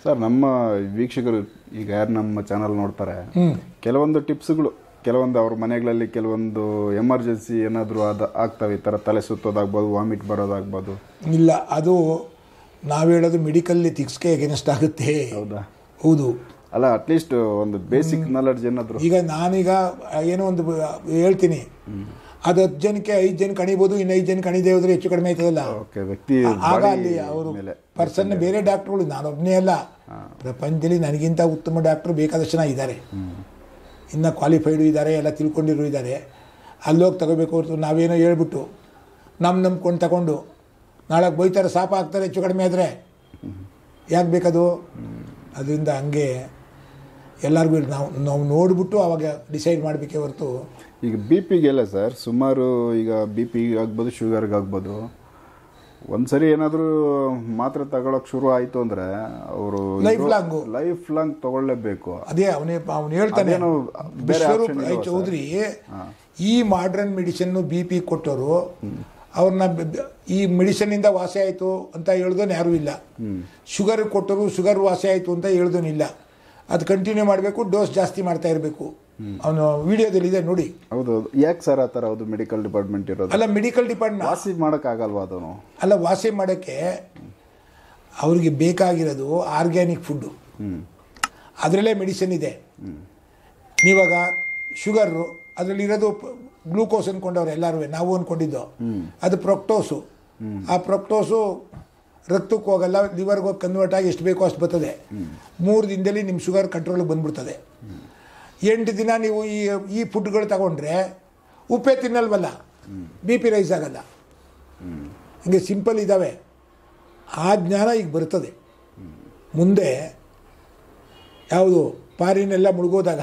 Sir ನಮ್ಮ ವೀಕ್ಷಕರು ಈಗ ಯಾರು ನಮ್ಮ ಚಾನಲ್ ನೋಡ್ತಾರೆ ಕೆಲವೊಂದು ಟಿಪ್ಸ್ಗಳು ಕೆಲವೊಂದು ಅವ್ರ ಮನೆಗಳಲ್ಲಿ ಕೆಲವೊಂದು ಎಮರ್ಜೆನ್ಸಿ ಏನಾದರೂ ಅದು ಆಗ್ತವೆ ಈ ಥರ ತಲೆ ಸುತ್ತೋದಾಗ್ಬೋದು ವಾಮಿಟ್ ಬರೋದಾಗ್ಬೋದು ಇಲ್ಲ ಅದು ನಾವು ಹೇಳೋದು ಮೆಡಿಕಲ್ ಎಥಿಕ್ಸ್ಗೆ ಎಗೇನೆಸ್ಟ್ ಆಗುತ್ತೆ ಹೌದಾ ಹೌದು ಅಲ್ಲ ಅಟ್ಲೀಸ್ಟ್ ಒಂದು ಬೇಸಿಕ್ ನಾಲೆಡ್ಜ್ ಏನಾದರೂ ಈಗ ನಾನೀಗ ಏನೋ ಒಂದು ಬ- ಹೇಳ್ತೀನಿ ಅದು ಹತ್ತು ಜನಕ್ಕೆ ಐದು ಜನ ಕಣಿಬೋದು ಇನ್ನು ಐದು ಜನ ಕಣಿದೇ ಹೋದ್ರೆ ಹೆಚ್ಚು ಕಡಿಮೆ ಆಯ್ತದಲ್ಲ ಓಕೆ ವ್ಯಕ್ತಿ ಆಗ body ಅಲ್ಲಿ ಅವರು ಮೇಲೆ ಪರ್ಸನ್ ಬೇರೆ ಡಾಕ್ಟ್ರುಗಳು ನಾನೊಬ್ಬನೇ ಅಲ್ಲ ಪ್ರಪಂಚದಲ್ಲಿ ನನಗಿಂತ ಉತ್ತಮ ಡಾಕ್ಟ್ರು ಬೇಕಾದಷ್ಟು ಜನ ಇದ್ದಾರೆ ಇನ್ನು ಕ್ವಾಲಿಫೈಡು ಇದ್ದಾರೆ ಎಲ್ಲ ತಿಳ್ಕೊಂಡಿರೋ ಇದ್ದಾರೆ ಅಲ್ಲೋಗಿ ತಗೋಬೇಕು ಹೊರತು ನಾವೇನೋ ಹೇಳ್ಬಿಟ್ಟು ನಮ್ಮ ನಂಬ್ಕೊಂಡು ತಗೊಂಡು ನಾಳೆ ಬೈತಾರೆ ಸಾಪ ಹಾಕ್ತಾರೆ ಹೆಚ್ಚು ಕಡಿಮೆ ಆದರೆ ಯಾಕೆ ಬೇಕದು ಅದರಿಂದ ಹಂಗೆ ಎಲ್ಲರಿಗೂ ನಾವು ನಾವು ನೋಡಿಬಿಟ್ಟು ಅವಾಗ ಡಿಸೈಡ್ ಮಾಡಬೇಕೇ ಹೊರತು ಈಗ ಬಿ ಪಿಗೆಲ್ಲ ಸರ್ ಸುಮಾರು ಈಗ ಬಿ ಪಿ ಆಗ್ಬೋದು ಶುಗರ್ಗೆ ಆಗ್ಬೋದು ಒಂದ್ಸರಿ ಏನಾದರೂ ಮಾತ್ರೆ ತಗೊಳಕ್ ಶುರು ಆಯ್ತು ಅಂದ್ರೆ ಅವರು Life long. ಲೈಫ್ ಲಾಂಗ್ ತಗೊಳ್ಳೇಬೇಕು ಅದೇ ಅವನೇ ಅವನು ಹೇಳ್ತಾನೆ ಅದೇನು ಬೇರೆ ವಿಶ್ವರೂಪ್ option ರೈ ಇಲ್ವಾ ಚೌಧರಿ ಈ ಮಾಡ್ರನ್ ಮೆಡಿಸಿನ್ ಬಿ ಪಿ ಕೊಟ್ಟವರು ಅವ್ರನ್ನ ಬ- ಬ- ಈ ಮೆಡಿಸಿನ್ನಿಂದ ವಾಸಿ ಆಯಿತು ಅಂತ ಹೇಳ್ದೋನು ಯಾರೂ ಇಲ್ಲ ಶುಗರ್ ಕೊಟ್ಟರು ಶುಗರ್ ವಾಸಿ ಆಯಿತು ಅಂತ ಹೇಳ್ದೋನಿಲ್ಲ ಅದು ಕಂಟಿನ್ಯೂ ಮಾಡಬೇಕು ಡೋಸ್ ಜಾಸ್ತಿ ಮಾಡ್ತಾ ಇರಬೇಕು ಅವನು ವಿಡಿಯೋದಲ್ಲಿ ಇದೆ ನೋಡಿ ಹೌದು ಹೌದು ಯಾಕೆ ಸರ್ ಆ ಥರ ಹೌದು ಮೆಡಿಕಲ್ ಡಿಪಾರ್ಟ್ಮೆಂಟ್ ಇರೋದು ಅಲ್ಲ ಮೆಡಿಕಲ್ ಡಿಪಾರ್ಟ್ಮೆಂಟ್ ವಾಸಿ ಮಾಡೋಕ್ಕಾಗಲ್ವಾ ಅದನ್ನು ಅಲ್ಲ ವಾಸಿ ಮಾಡೋಕ್ಕೆ ಅವ್ರಿಗೆ ಬೇಕಾಗಿರೋದು ಆರ್ಗ್ಯಾನಿಕ್ ಫುಡ್ಡು ಹ್ಮ್ ಅದರಲ್ಲೇ ಮೆಡಿಸಿನ್ ಇದೆ ನೀವಾಗ ಶುಗರು ಅದರಲ್ಲಿರೋದು ಗ್ಲೂಕೋಸ್ ಅಂದ್ಕೊಂಡವ್ರು ಎಲ್ಲರೂ ನಾವು ಅಂದ್ಕೊಂಡಿದ್ದು ಅದು ಪ್ರೊಕ್ಟೋಸು ಆ ಪ್ರೊಕ್ಟೋಸು ರಕ್ತಕ್ಕೆ ಹೋಗಲ್ಲ ಲಿವರ್ಗೆ ಹೋಗಿ ಕನ್ವರ್ಟ್ ಆಗಿ ಎಷ್ಟು ಬೇಕೋ ಅಷ್ಟು ಬರ್ತದೆ ಮೂರು ದಿನದಲ್ಲಿ ನಿಮ್ಮ ಶುಗರ್ ಕಂಟ್ರೋಲಿಗೆ ಬಂದ್ಬಿಡ್ತದೆ ಎಂಟು ದಿನ ನೀವು ಈ ಈ ಫುಡ್ಗಳು ತಗೊಂಡ್ರೆ ಉಪ್ಪೇ ತಿನ್ನಲ್ವಲ್ಲ ಬಿ ಪಿ ರೈಸ್ ಆಗಲ್ಲ ಹಂಗೆ ಸಿಂಪಲ್ ಇದ್ದಾವೆ ಆ ಜ್ಞಾನ ಈಗ ಬರ್ತದೆ ಮುಂದೆ ಯಾವುದು ಪಾರಿನೆಲ್ಲ ಮುಳುಗೋದಾಗ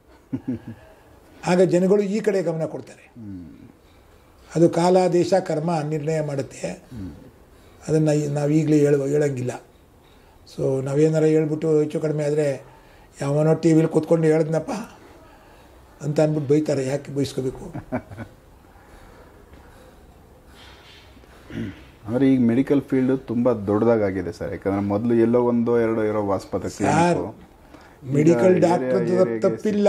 ಆಗ ಜನಗಳು ಈ ಕಡೆ ಗಮನ ಕೊಡ್ತಾರೆ ಅದು ಕಾಲ ದೇಶ ಕರ್ಮ ನಿರ್ಣಯ ಮಾಡುತ್ತೆ ಅದನ್ನು ನಾವು ಈಗಲೇ ಹೇಳುವ ಹೇಳಂಗಿಲ್ಲ ಸೊ ನಾವೇನಾರ ಹೇಳ್ಬಿಟ್ಟು ಹೆಚ್ಚು ಕಡಿಮೆ ಆದರೆ ಯಾವನೋ ಟಿ ವಿಲಿ ಕೂತ್ಕೊಂಡು ಹೇಳಿದ್ನಪ್ಪ ಅಂತ ಅಂದ್ಬಿಟ್ಟು ಬೈತಾರೆ ಯಾಕೆ ಬೈಸ್ಕೋಬೇಕು ಅಂದ್ರೆ ಈಗ ಮೆಡಿಕಲ್ ಫೀಲ್ಡ್ ತುಂಬಾ ದೊಡ್ಡದಾಗಿದೆ ಸರ್ ಯಾಕಂದ್ರೆ ಮೊದಲು ಎಲ್ಲೋ ಒಂದೋ ಎರಡೋ ಇರೋ ಆಸ್ಪತ್ರೆ ಯಾರ್ clinic. ಮೆಡಿಕಲ್ ಈಗ ಡಾಕ್ಟರ್ area- area- ತಪ್ಪಿಲ್ಲ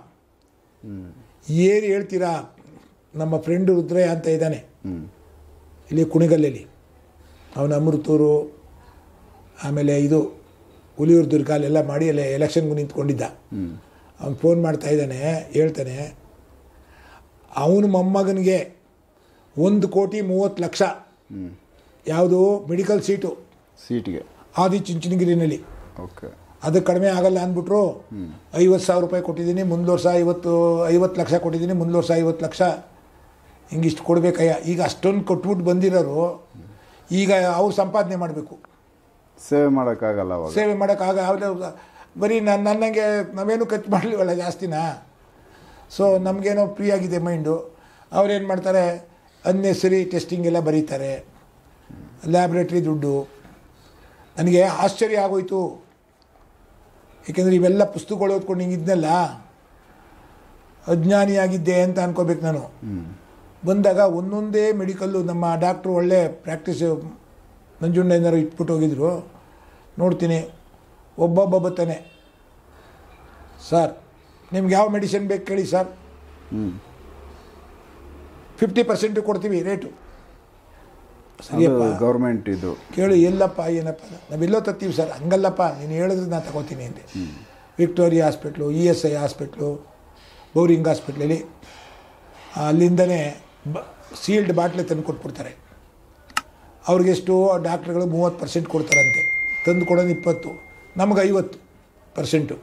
ಏನು ಹೇಳ್ತೀರಾ ನಮ್ಮ ಫ್ರೆಂಡು ರುದ್ರಯ್ಯ ಅಂತ ಇದ್ದಾನೆ ಹ್ಮ್ ಇಲ್ಲಿ ಕುಣಿಗಲ್ಲಲ್ಲಿ ಅವನ ಅಮೃತೂರು ಆಮೇಲೆ ಇದು ಹುಲಿಯೂರು ದುರ್ಗಾಲೆಲ್ಲ ಮಾಡಿ ಅಲ್ಲಿ ಎಲೆಕ್ಷನ್ಗೂ ನಿಂತ್ಕೊಂಡಿದ್ದ ಹ್ಮ್ ಅವ್ನು ಫೋನ್ ಮಾಡ್ತಾ ಇದ್ದಾನೆ ಹೇಳ್ತಾನೆ ಅವನ ಮೊಮ್ಮಗನಿಗೆ ಒಂದು ಕೋಟಿ ಮೂವತ್ತು ಲಕ್ಷ ಹ್ಮ್ ಯಾವುದು ಮೆಡಿಕಲ್ ಸೀಟು ಸೀಟ್ಗೆ ಆದಿಚುಂಚನಗಿರಿನಲ್ಲಿ ಓಕೆ ಅದು ಕಡಿಮೆ ಆಗಲ್ಲ ಅಂದ್ಬಿಟ್ರು ಐವತ್ತು ಸಾವಿರ ರೂಪಾಯಿ ಕೊಟ್ಟಿದ್ದೀನಿ ಮುಂದೆ ವರ್ಷ ಐವತ್ತು ಐವತ್ತು ಲಕ್ಷ ಕೊಟ್ಟಿದ್ದೀನಿ ಮುಂದೆ ವರ್ಷ ಐವತ್ತು ಲಕ್ಷ ಹಿಂಗಿಷ್ಟು ಕೊಡಬೇಕಯ್ಯ ಈಗ ಅಷ್ಟೊಂದು ಕೊಟ್ಬಿಟ್ಟು ಬಂದಿರೋರು ಈಗ ಅವ್ರು ಸಂಪಾದನೆ ಮಾಡಬೇಕು ಸೇವೆ ಮಾಡೋಕ್ಕಾಗಲ್ಲ ಅವಾಗ ಸೇವೆ ಮಾಡೋಕ್ಕಾಗ ಯಾವ್ದು ಬರೀ ನನ್ನ ನನ್ನಂಗೆ ನಾವೇನು ಖರ್ಚು ಮಾಡಲಿವಲ್ಲ ಜಾಸ್ತಿನ ಸೊ ನಮಗೇನೋ ಫ್ರೀ ಆಗಿದೆ ಮೈಂಡು ಅವ್ರೇನು ಮಾಡ್ತಾರೆ ಅನ್ನೆಸರಿ ಟೆಸ್ಟಿಂಗ್ ಎಲ್ಲ ಬರೀತಾರೆ ಲ್ಯಾಬ್ರೇಟ್ರಿ ದುಡ್ಡು ನನಗೆ ಆಶ್ಚರ್ಯ ಆಗೋಯ್ತು ಏಕೆಂದರೆ ಇವೆಲ್ಲ ಪುಸ್ತಕಗಳು ಓದ್ಕೊಂಡು ಹಿಂಗಿದ್ನಲ್ಲ ಅಜ್ಞಾನಿಯಾಗಿದ್ದೆ ಅಂತ ಅನ್ಕೋಬೇಕು ನಾನು ಬಂದಾಗ ಒಂದೊಂದೇ ಮೆಡಿಕಲ್ಲು ನಮ್ಮ ಡಾಕ್ಟ್ರು ಒಳ್ಳೆ ಪ್ರಾಕ್ಟೀಸ್ ನಂಜುಂಡೇನಾರು ಇಟ್ಬಿಟ್ಟು ಹೋಗಿದ್ರು ನೋಡ್ತೀನಿ ಒಬ್ಬೊಬ್ಬ ಬರ್ತಾನೆ ಸರ್ ನಿಮ್ಗೆ ಯಾವ ಮೆಡಿಸಿನ್ ಬೇಕು ಕೇಳಿ ಸರ್ ಹ್ಮ್ ಫಿಫ್ಟಿ ಪರ್ಸೆಂಟ್ ಕೊಡ್ತೀವಿ ರೇಟು ಅದು ಸರಿಯಪ್ಪ ಗೌರ್ಮೆಂಟ್ ಇದು ಕೇಳು ಎಲ್ಲಪ್ಪ ಏನಪ್ಪ ನಾವೆಲ್ಲೋ ತತ್ತೀವಿ ಸರ್ ಹಂಗಲ್ಲಪ್ಪ ನೀನು ಹೇಳಿದ್ರೆ ನಾನು ತಗೋತೀನಿ ಅಂದೆ Victoria hospital E S I hospital Bowring ಹಾಸ್ಪಿಟ್ಲಲ್ಲಿ ಅಲ್ಲಿಂದನೇ ಬ ಸೀಲ್ಡ್ ಬಾಟ್ಲೆ ತಂದು ಕೊಟ್ಬಿಡ್ತಾರೆ ಅವ್ರಿಗೆಷ್ಟು ಡಾಕ್ಟ್ರುಗಳು ಮೂವತ್ತು ಪರ್ಸೆಂಟ್ ಕೊಡ್ತಾರಂತೆ ತಂದು ಕೊಡೋದು ಇಪ್ಪತ್ತು ನಮಗೆ ಐವತ್ತು ಪರ್ಸೆಂಟು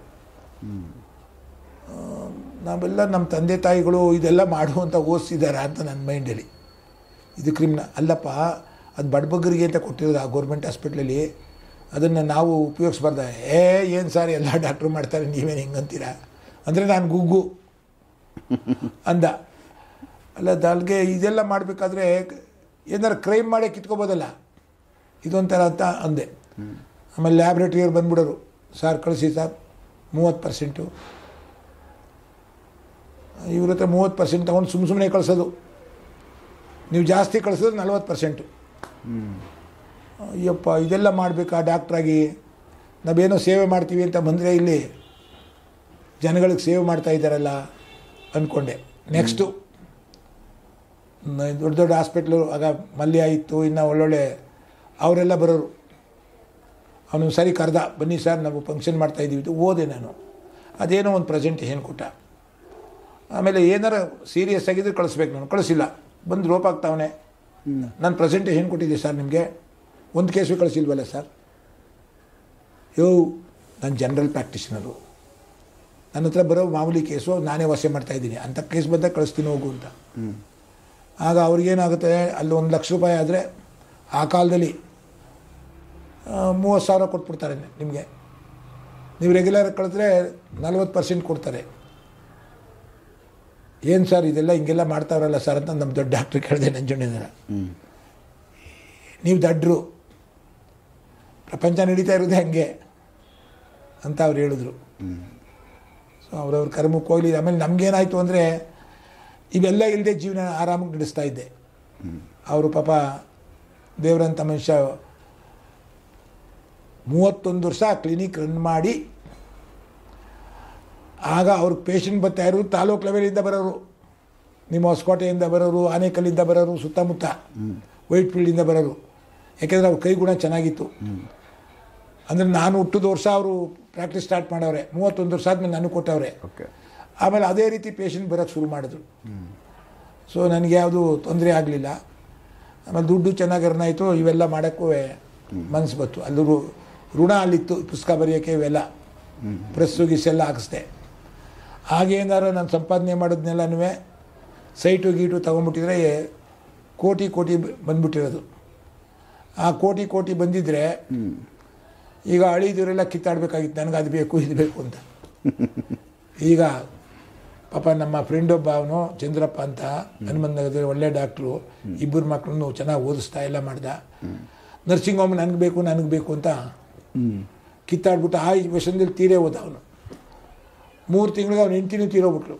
ನಾವೆಲ್ಲ ನಮ್ಮ ತಂದೆ ತಾಯಿಗಳು ಇದೆಲ್ಲ ಮಾಡು ಅಂತ ಓದಿಸಿದ್ದಾರೆ ಅಂತ ನನ್ನ ಮೈಂಡಲ್ಲಿ ಇದು ಕ್ರಿಮಿನ ಅಲ್ಲಪ್ಪ ಅದು ಬಡಬಗ್ಗರಿಗೆ ಅಂತ ಕೊಟ್ಟಿರೋದು ಆ ಗೌರ್ಮೆಂಟ್ ಹಾಸ್ಪಿಟ್ಲಲ್ಲಿ ಅದನ್ನು ನಾವು ಉಪಯೋಗಿಸ್ಬಾರ್ದ ಏ ಏನು ಸರ್ ಎಲ್ಲ ಡಾಕ್ಟ್ರು ಮಾಡ್ತಾರೆ ನೀವೇನು ಹಿಂಗಂತೀರ ಅಂದರೆ ನಾನು ಗುಗ್ಗು ಅಂದ ಅಲ್ಲ ಅಲ್ಲಿಗೆ ಇದೆಲ್ಲ ಮಾಡಬೇಕಾದ್ರೆ ಏನಾರು ಕ್ರೈಮ್ ಮಾಡೇ ಕಿತ್ಕೋಬೋದಲ್ಲ ಇದೊಂಥರ ಅಂತ ಅಂದೆ ಆಮೇಲೆ ಲ್ಯಾಬ್ರೇಟ್ರಿಯವ್ರು ಬಂದ್ಬಿಡೋರು ಸರ್ ಕಳಿಸಿ ಸರ್ ಮೂವತ್ತು ಪರ್ಸೆಂಟು ಇವ್ರ ಹತ್ರ ಮೂವತ್ತು ಪರ್ಸೆಂಟ್ ತೊಗೊಂಡು ಸುಮ್ಮ ಸುಮ್ಮನೆ ಕಳಿಸೋದು ನೀವು ಜಾಸ್ತಿ ಕಳಿಸಿದ್ರೆ ನಲ್ವತ್ತು ಪರ್ಸೆಂಟು ಅಯ್ಯಪ್ಪ ಇದೆಲ್ಲ ಮಾಡಬೇಕಾ ಡಾಕ್ಟ್ರಾಗಿ ನಾವೇನೋ ಸೇವೆ ಮಾಡ್ತೀವಿ ಅಂತ ಬಂದರೆ ಇಲ್ಲಿ ಜನಗಳಿಗೆ ಸೇವೆ ಮಾಡ್ತಾ ಇದ್ದಾರಲ್ಲ ಅಂದ್ಕೊಂಡೆ ನೆಕ್ಸ್ಟು ದೊಡ್ಡ ದೊಡ್ಡ ಹಾಸ್ಪಿಟ್ಲು ಆಗ ಮಲ್ಯ ಇತ್ತು ಇನ್ನು ಒಳ್ಳೊಳ್ಳೆ ಅವರೆಲ್ಲ ಬರೋರು ಅವನು ಸರಿ ಕರೆದ ಬನ್ನಿ ಸರ್ ನಾವು ಫಂಕ್ಷನ್ ಮಾಡ್ತಾಯಿದ್ದೀವಿ ಇದು ಓದೆ ನಾನು ಅದೇನೋ ಒಂದು ಪ್ರೆಸೆಂಟೇಷನ್ ಕೊಟ್ಟ ಆಮೇಲೆ ಏನಾರ ಸೀರಿಯಸ್ ಆಗಿದ್ರೆ ಕಳಿಸ್ಬೇಕು ನಾನು ಕಳಿಸಿಲ್ಲ ಬಂದು ರೋಪ್ ಆಗ್ತಾವನೆ ನಾನು ಪ್ರೆಸೆಂಟೇಷನ್ ಕೊಟ್ಟಿದ್ದೆ ಸರ್ ನಿಮಗೆ ಒಂದು ಕೇಸು ಕಳಿಸಿಲ್ವಲ್ಲ ಸರ್ ಯೋ ನಾನು ಜನರಲ್ ಪ್ರಾಕ್ಟೀಷನರು ನನ್ನ ಹತ್ರ ಬರೋ ಮಾಮೂಲಿ ಕೇಸು ನಾನೇ ವಾಸೆ ಮಾಡ್ತಾಯಿದ್ದೀನಿ ಅಂಥ ಕೇಸ್ ಬಂದಾಗ ಕಳಿಸ್ತೀನಿ ಹೋಗು ಅಂತ ಆಗ ಅವ್ರಿಗೇನಾಗುತ್ತೆ ಅಲ್ಲಿ ಒಂದು ಲಕ್ಷ ರೂಪಾಯಿ ಆದರೆ ಆ ಕಾಲದಲ್ಲಿ ಮೂವತ್ತು ಸಾವಿರ ಕೊಟ್ಬಿಡ್ತಾರೆ ನಿಮಗೆ ನೀವು ರೆಗ್ಯುಲರ್ ಕಳಿದ್ರೆ ನಲ್ವತ್ತು ಪರ್ಸೆಂಟ್ ಕೊಡ್ತಾರೆ ಏನು ಸರ್ ಇದೆಲ್ಲ ಹಿಂಗೆಲ್ಲ ಮಾಡ್ತಾವ್ರಲ್ಲ ಸರ್ ಅಂತ ನಮ್ಮ ದೊಡ್ಡ ಡಾಕ್ಟ್ರ್ ಕೇಳಿದೆ ನಂಜುಂಡಿದಾರ ನೀವು ದಡ್ರು ಪ್ರಪಂಚ ನಡೀತಾ ಇರೋದೇ ಹಂಗೆ ಅಂತ ಅವ್ರು ಹೇಳಿದ್ರು ಸೊ ಅವ್ರವ್ರ ಕರ್ಮಕ್ಕೆ ಹೋಗ್ಲಿ ಆಮೇಲೆ ನಮಗೇನಾಯಿತು ಅಂದರೆ ಇವೆಲ್ಲ ಇಲ್ಲದೆ ಜೀವನ ಆರಾಮಾಗಿ ನಡೆಸ್ತಾ ಇದ್ದೆ ಅವರು ಪಾಪ ದೇವರಂತ ಮನುಷ್ಯ ಮೂವತ್ತೊಂದು ವರ್ಷ ಕ್ಲಿನಿಕ್ ರನ್ ಮಾಡಿ ಆಗ ಅವ್ರಿಗೆ ಪೇಷಂಟ್ ಬರ್ತಾ ಇರೋರು ತಾಲೂಕು ಲೆವೆಲಿಂದ ಬರೋರು ನಿಮ್ಮ ಹೊಸಕೋಟೆಯಿಂದ ಬರೋರು ಆನೇಕಲ್ಲಿಂದ ಬರೋರು ಸುತ್ತಮುತ್ತ ವೈಟ್ ಫೀಲ್ಡಿಂದ ಬರೋರು ಯಾಕೆಂದರೆ ಅವ್ರ ಕೈ ಗುಣ ಚೆನ್ನಾಗಿತ್ತು ಅಂದರೆ ನಾನು ಹುಟ್ಟಿದ ವರ್ಷ ಅವರು ಪ್ರಾಕ್ಟೀಸ್ ಸ್ಟಾರ್ಟ್ ಮಾಡವ್ರೆ ಮೂವತ್ತೊಂದು ವರ್ಷ ಆದಮೇಲೆ ನನಗೆ ಕೊಟ್ಟವ್ರೆ ಓಕೆ ಆಮೇಲೆ ಅದೇ ರೀತಿ ಪೇಷಂಟ್ ಬರೋಕ್ಕೆ ಶುರು ಮಾಡಿದ್ರು ಸೊ ನನಗೆ ಯಾವುದು ತೊಂದರೆ ಆಗಲಿಲ್ಲ ಆಮೇಲೆ ದುಡ್ಡು ಚೆನ್ನಾಗಿ earn ಆಯಿತು ಇವೆಲ್ಲ ಮಾಡೋಕ್ಕೂ ಮನಸ್ಸು ಬಂತು ಅಲ್ಲಿ ರು- ಋಣ ಅಲ್ಲಿತ್ತು ಪುಸ್ತಕ ಬರೆಯೋಕ್ಕೆ ಇವೆಲ್ಲ ಪ್ರೆಸ್ಸು ಗಿಸ್ಸೆಲ್ಲ ಹಾಕಿಸ್ದೆ ಹಾಗೇನಾರು ನಾನು ಸಂಪಾದನೆ ಮಾಡೋದನ್ನೆಲ್ಲನೂ ಸೈಟು ಗೀಟು ತೊಗೊಂಡ್ಬಿಟ್ಟಿದ್ರೆ ಕೋಟಿ ಕೋಟಿ ಬ- ಬಂದ್ಬಿಟ್ಟಿರೋದು ಆ ಕೋಟಿ ಕೋಟಿ ಬಂದಿದ್ದರೆ ಈಗ ಅಳಿದವರೆಲ್ಲ ಕಿತ್ತಾಡಬೇಕಾಗಿತ್ತು ನನಗೆ ಅದು ಬೇಕು ಇದು ಬೇಕು ಅಂತ ಈಗ ಪಾಪ ನಮ್ಮ ಫ್ರೆಂಡ್ ಒಬ್ಬ ಅವನು ಚಂದ್ರಪ್ಪ ಅಂತ ಹನುಮಂತ ನಗರದಲ್ಲಿ ಒಳ್ಳೆ ಡಾಕ್ಟ್ರು ಇಬ್ಬರು ಮಕ್ಕಳನ್ನು ಚೆನ್ನಾಗಿ ಓದಿಸ್ತಾ ಎಲ್ಲ ಮಾಡ್ದ ನರ್ಸಿಂಗ್ ಹೋಮ್ ನನಗೆ ಬೇಕು ನನಗೆ ಬೇಕು ಅಂತ ಕಿತ್ತಾಡ್ಬಿಟ್ಟು ಆ ವರ್ಷದಲ್ಲಿ ತೀರೇ ಹೋದ ಅವನು ಮೂರು ತಿಂಗಳಿಗೆ ಅವ್ನು ಹೆಂಡ್ತಿನೂ ತೀರೋಗ್ಬಿಟ್ರು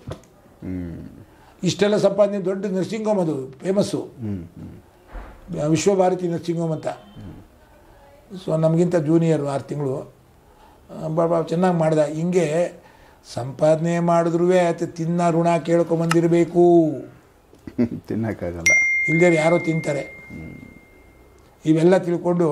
ಇಷ್ಟೆಲ್ಲ ಸಂಪಾದನೆ ದೊಡ್ಡ ನರ್ಸಿಂಗ್ ಹೋಮ್ ಅದು ಫೇಮಸ್ಸು ವಿಶ್ವಭಾರತಿ ನರ್ಸಿಂಗ್ ಹೋಮ್ ಅಂತ ಸೊ ನಮಗಿಂತ ಜೂನಿಯರು ಆರು ತಿಂಗಳು ಬಾಬಾ ಚೆನ್ನಾಗಿ ಮಾಡ್ದ ಹಿಂಗೆ ಸಂಪಾದನೆ ಮಾಡಿದ್ರೂ ಆಯ್ತು ತಿನ್ನ ಋಣ ಕೇಳ್ಕೊಂಬಂದಿರಬೇಕು ತಿನ್ನಕ್ಕಾಗಲ್ಲ ಇಲ್ಲದೆ ಯಾರೋ ತಿಂತಾರೆ ಇವೆಲ್ಲ ತಿಳ್ಕೊಂಡು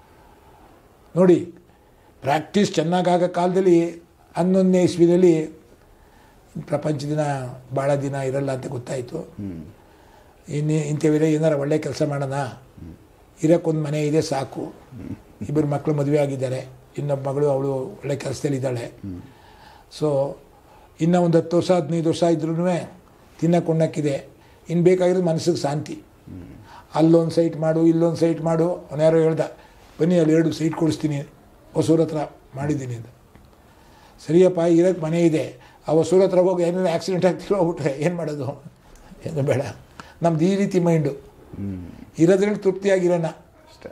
ನೋಡಿ ಪ್ರಾಕ್ಟೀಸ್ ಚೆನ್ನಾಗಾಗೋ ಕಾಲದಲ್ಲಿ ಹನ್ನೊಂದನೇ ಇಸ್ವಿನಲ್ಲಿ ಪ್ರಪಂಚ ದಿನ ಭಾಳ ದಿನ ಇರಲ್ಲ ಅಂತ ಗೊತ್ತಾಯಿತು ಇನ್ನು ಇಂಥವೆಲ್ಲ ಏನಾರ ಒಳ್ಳೆ ಕೆಲಸ ಮಾಡೋಣ ಇರೋಕ್ಕೊಂದು ಮನೆ ಇದೆ ಸಾಕು ಇಬ್ಬರು ಮಕ್ಕಳು ಮದುವೆ ಆಗಿದ್ದಾರೆ ಇನ್ನೊಬ್ಬ ಮಗಳು ಅವಳು ಒಳ್ಳೆ ಕೆಲಸದಲ್ಲಿದ್ದಾಳೆ ಸೊ ಇನ್ನೂ ಒಂದು ಹತ್ತು ವರ್ಷ ಹದಿನೈದು ವರ್ಷ ಇದ್ರೂ ತಿನ್ನಕ್ಕೆ ಇನ್ನು ಬೇಕಾಗಿರೋದು ಮನಸ್ಸಿಗೆ ಶಾಂತಿ ಅಲ್ಲೊಂದು ಸೈಟ್ ಮಾಡು ಇಲ್ಲೊಂದು ಸೈಟ್ ಮಾಡು ಅವನ್ಯಾರೋ ಹೇಳ್ದ ಬನ್ನಿ ಅಲ್ಲಿ ಎರಡು ಸೈಟ್ ಕೊಡಿಸ್ತೀನಿ ಹೊಸೂರ ಹತ್ರ ಮಾಡಿದ್ದೀನಿ ಅಂತ ಸರಿಯಪ್ಪ ಇರೋಕ್ಕೆ ಮನೆ ಇದೆ ಆ ಹೊಸೂರ ಹತ್ರ ಹೋಗಿ ಏನಾದ್ರು ಆಕ್ಸಿಡೆಂಟ್ ಆಗ್ತಿರೋ ಹೋಗ್ಬಿಟ್ರೆ ಏನು ಮಾಡೋದು ಏನು ಬೇಡ ನಮ್ದು ಈ ರೀತಿ ಮೈಂಡು ಇರೋದ್ರಲ್ಲಿ ತೃಪ್ತಿಯಾಗಿರೋಣ ಅಷ್ಟೇ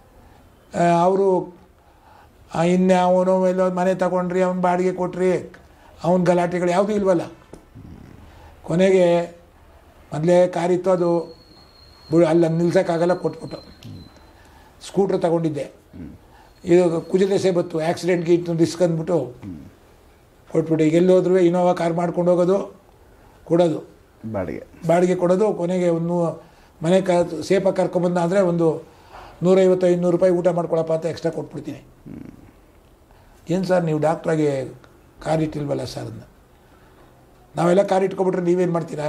ಅವರು ಇನ್ನು ಅವನು ಎಲ್ಲೋ ಮನೆ ತಗೊಂಡ್ರಿ ಅವ್ನು ಬಾಡಿಗೆ ಕೊಟ್ರಿ ಅವನ ಗಲಾಟೆಗಳು ಯಾವುದೂ ಇಲ್ವಲ್ಲ ಕೊನೆಗೆ ಮೊದಲೇ ಕಾರಿತ್ತು ಅದು ಬು ಅಲ್ಲಿ ನಿಲ್ಸೋಕ್ಕಾಗಲ್ಲ ಕೊಟ್ಬಿಟ್ಟು ಸ್ಕೂಟ್ರ್ ತಗೊಂಡಿದ್ದೆ ಇದು ಕುಜದೆಸೆ ಬತ್ತು ಆಕ್ಸಿಡೆಂಟ್ ಗೀಟ್ ರಿಸ್ಕ್ ಅಂದ್ಬಿಟ್ಟು ಕೊಟ್ಬಿಟ್ಟು ಈಗ ಎಲ್ಲೋದ್ರೂ ಇನೋವಾ ಕಾರ್ ಮಾಡ್ಕೊಂಡು ಹೋಗೋದು ಕೊಡೋದು ಬಾಡಿಗೆ ಬಾಡಿಗೆ ಕೊಡೋದು ಕೊನೆಗೆ ಒಂದು ಮನೆ ಕ ಸೇಫಾಗಿ ಕರ್ಕೊಂಬಂದ ಅಂದರೆ ಒಂದು ನೂರೈವತ್ತು ಐನೂರು ರೂಪಾಯಿ ಊಟ ಮಾಡ್ಕೊಳಪ್ಪ ಅಂತ ಎಕ್ಸ್ಟ್ರಾ ಕೊಟ್ಬಿಡ್ತೀನಿ ಏನು ಸರ್ ನೀವು ಡಾಕ್ಟ್ರಾಗಿ ಕಾರ್ ಇಟ್ಟಿಲ್ವಲ್ಲ ಸರ್ ಅದನ್ನ ನಾವೆಲ್ಲ ಕಾರ್ ಇಟ್ಕೊಬಿಟ್ರೆ ನೀವೇನು ಮಾಡ್ತೀರಾ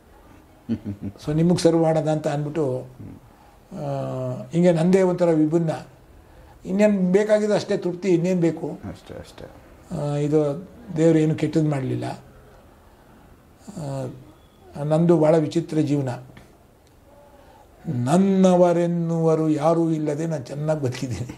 ಸೊ ನಿಮಗೆ ಸರ್ವ್ ಮಾಡೋದ ಅಂತ ಅಂದ್ಬಿಟ್ಟು ಆ, ಹಿಂಗೆ ನಂದೇ ಒಂಥರ ವಿಭಿನ್ನ ಇನ್ನೇನು ಬೇಕಾಗಿದ್ದು ಅಷ್ಟೇ ತೃಪ್ತಿ ಇನ್ನೇನು ಬೇಕು ಅಷ್ಟೇ ಅಷ್ಟೇ ಆ, ಇದು ದೇವರು ಏನು ಕೆಟ್ಟದ್ದು ಮಾಡಲಿಲ್ಲ ನಂದು ಭಾಳ ವಿಚಿತ್ರ ಜೀವನ ನನ್ನವರೆನ್ನುವರು ಯಾರೂ ಇಲ್ಲದೆ ನಾನು ಚೆನ್ನಾಗಿ ಬದುಕಿದ್ದೀನಿ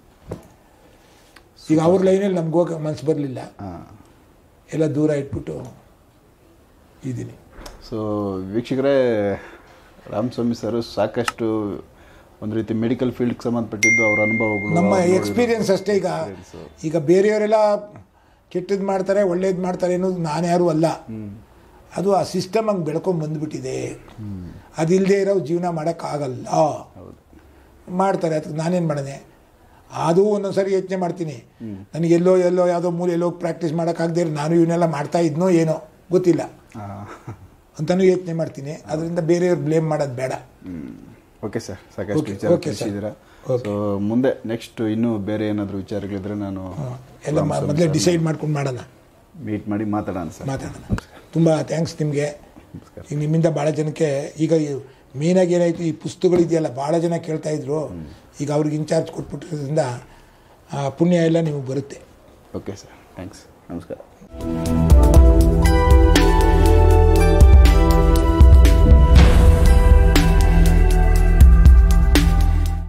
ಈಗ ಅವ್ರ ಲೈನಲ್ಲಿ ನಮ್ಗೆ ಹೋಗೋ ಮನಸ್ಸು ಬರಲಿಲ್ಲ ಹಾಂ ಎಲ್ಲ ದೂರ ಇಟ್ಬಿಟ್ಟು ಇದ್ದೀನಿ ಸೊ ವೀಕ್ಷಕರೇ ರಾಮಸ್ವಾಮಿ ಸರ್ ಸಾಕಷ್ಟು ಒಂದು ರೀತಿ ಮೆಡಿಕಲ್ ಫೀಲ್ಡ್ಗೆ ಸಂಬಂಧಪಟ್ಟಿದ್ದು ಅವರ ಅನುಭವಗಳು ನಮ್ಮ ಅವ್ರು ನೋಡಿರೋ ಎಕ್ಸ್ಪೀರಿಯನ್ಸ್ ಅಷ್ಟೇ ಈಗ experience. ಈಗ ಬೇರೆಯವರೆಲ್ಲ ಕೆಟ್ಟದ್ದು ಮಾಡ್ತಾರೆ ಒಳ್ಳೇದು ಮಾಡ್ತಾರೆ ಅನ್ನೋದು ನಾನು ಯಾರೂ ಅಲ್ಲ ಅದು ಆ ಸಿಸ್ಟಮ್ ಹಂಗೆ ಬೆಳ್ಕೊಂಡು ಬಂದುಬಿಟ್ಟಿದೆ ಅದಿಲ್ಲದೆ ಇರೋ ಜೀವನ ಮಾಡೋಕ್ಕಾಗಲ್ಲ ಹೌದು ಮಾಡ್ತಾರೆ ಅದಕ್ಕೆ ನಾನೇನು ಮಾಡಿದೆ ಅದು ಒಂದೊಂದು ಸರಿ ಯೋಚನೆ ಮಾಡ್ತೀನಿ ನನಗೆ ಎಲ್ಲೋ ಎಲ್ಲೋ ಯಾವುದೋ ಮೂಲೆ ಎಲ್ಲೋ ಪ್ರಾಕ್ಟೀಸ್ ಮಾಡೋಕ್ಕಾಗದೇ ಇರೋ ನಾನು ಇವನ್ನೆಲ್ಲ ಮಾಡ್ತಾ ಇದ್ನೋ ಏನೋ ಗೊತ್ತಿಲ್ಲ ಆ, ಅಂತಲೂ ಯೋಚನೆ ಮಾಡ್ತೀನಿ ಅದರಿಂದ ಬೇರೆಯವ್ರು ಬ್ಲೇಮ್ ಮಾಡೋದು ಬೇಡ ಓಕೆ ಸರ್ ಸಾಕಷ್ಟು Okay, ವಿಚಾರ okay, sir. ತಿಳಿಸಿದ್ದೀರಾ Okay. ಸೊ ಮುಂದೆ ನೆಕ್ಸ್ಟ್ ಇನ್ನೂ ಬೇರೆ ಏನಾದರೂ ವಿಚಾರಗಳಿದ್ರೆ ನಾನು ಎಲ್ಲ ಮೊದಲೇ ಡಿಸೈಡ್ ಮಾಡ್ಕೊಂಡು ಮಾಡೋಣ ಮೀಟ್ ಮಾಡಿ ಮಾತಾಡೋಣ ಸರ್ ಮಾತಾಡೋಣ ತುಂಬ ಥ್ಯಾಂಕ್ಸ್ ನಿಮಗೆ ನಮಸ್ಕಾರ ಈಗ ನಿಮ್ಮಿಂದ ಭಾಳ ಜನಕ್ಕೆ ಈಗ ಮೇನಾಗಿ ಏನಾಯಿತು ಈ ಪುಸ್ತಕಗಳಿದೆಯಲ್ಲ ಭಾಳ ಜನ ಕೇಳ್ತಾ ಇದ್ರು ಈಗ ಅವ್ರಿಗೆ ಇನ್ಚಾರ್ಜ್ ಕೊಟ್ಬಿಟ್ಟಿರೋದ್ರಿಂದ ಆ ಪುಣ್ಯ ಎಲ್ಲ ನಿಮಗೆ ಬರುತ್ತೆ ಓಕೆ ಸರ್ ಥ್ಯಾಂಕ್ಸ್ ನಮಸ್ಕಾರ